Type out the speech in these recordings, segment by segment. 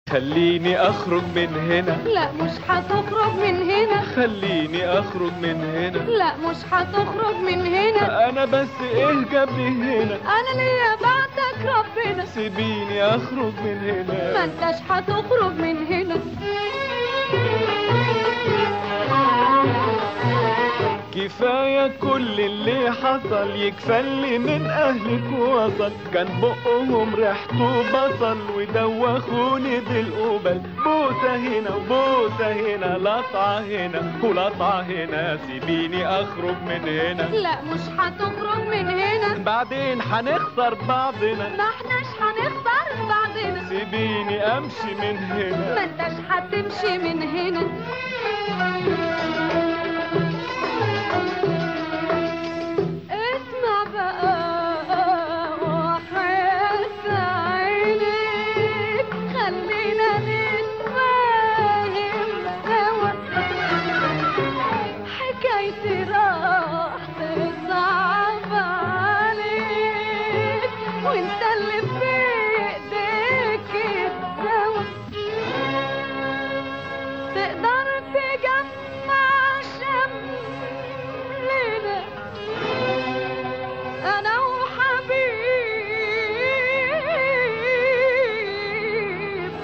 خليني اخرج من هنا لا مش هتخرج من هنا خليني اخرج من هنا لا مش هتخرج من هنا انا بس ايه جابني هنا انا ليا بعدك ربنا سيبيني اخرج من ما هنا انتش هتخرج من هنا كفاية كل اللي حصل يكفى اللي من أهلك وصل كان بقهم ريحته بصل ودوخوني بالقبل بوسة هنا وبوسة هنا لطعة هنا ولطعة هنا سيبيني أخرج من هنا لا مش هتخرج من هنا بعدين هنخسر بعضنا ما احناش هنخسر بعضنا سيبيني أمشي من هنا ما انتش هتمشي من هنا اسمع بقى وحياة عينيك خلينا نتفاهم سوا حكايتي راح تصعب عليك وانت اللي في ايديك الدوا تقدر تجمع شملنا انا وحبيب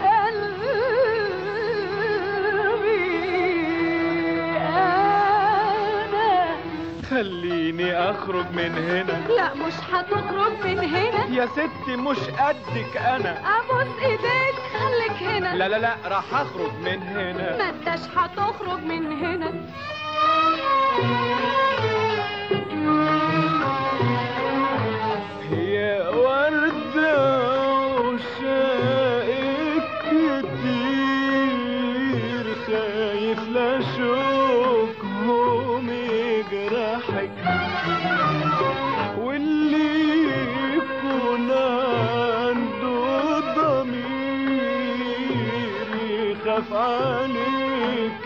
قلبي انا خليني أخرج من هنا لا مش هتخرج من هنا يا ستي مش قدك أنا ابوس ايديك خليك هنا لا لا لا راح أخرج من هنا ما انتش هتخرج من هنا يا وردة عشاقك كتير خايف لا شوكهم يجرحك واللي يكون عنده ضمير يخاف عليك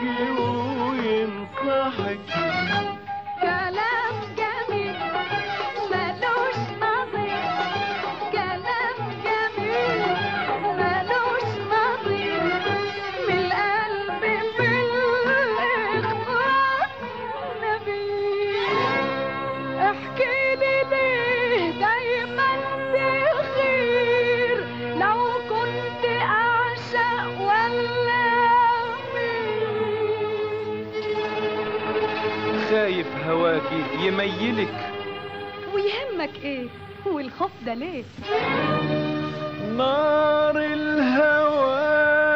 وينصحك كلام جميل ملوش نظير كلام جميل ملوش نظير من القلب بالإخلاص نبيل احكي لي ليه دايما تغير لو كنت اعشق ولا خايف هواكي يميلك ويهمك ايه والخوف ده ليه نار الهوى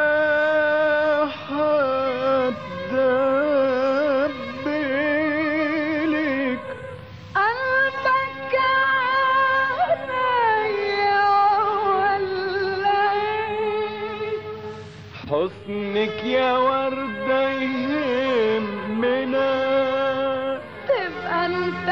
حتدبلك قلبك عليا ولا ايه حسنك يا وردة يهمنا تبقى انت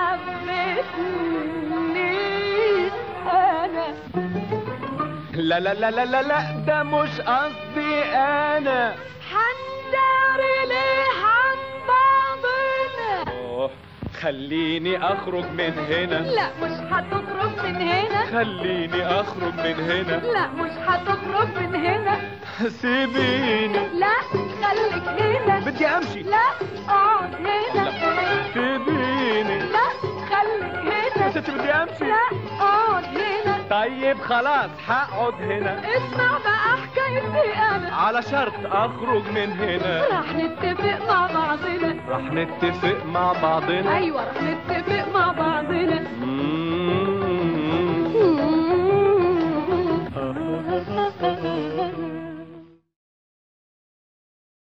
حبيتني انا لا لا لا لا لا لا ده مش قصدي انا حنداري ليه عن بعضنا أوه، خليني اخرج من هنا لا مش هتخرج من هنا خليني اخرج من هنا لا مش هتخرج من هنا سيبيني لا خليك هنا بدي امشي لا اقعد هنا سيبيني لا خليك يا هنا ستي بدي امشي لا اقعد هنا طيب خلاص هقعد هنا اسمع بقى حكايتي انا على شرط اخرج من هنا راح نتفق مع بعضنا راح نتفق مع بعضنا ايوه راح نتفق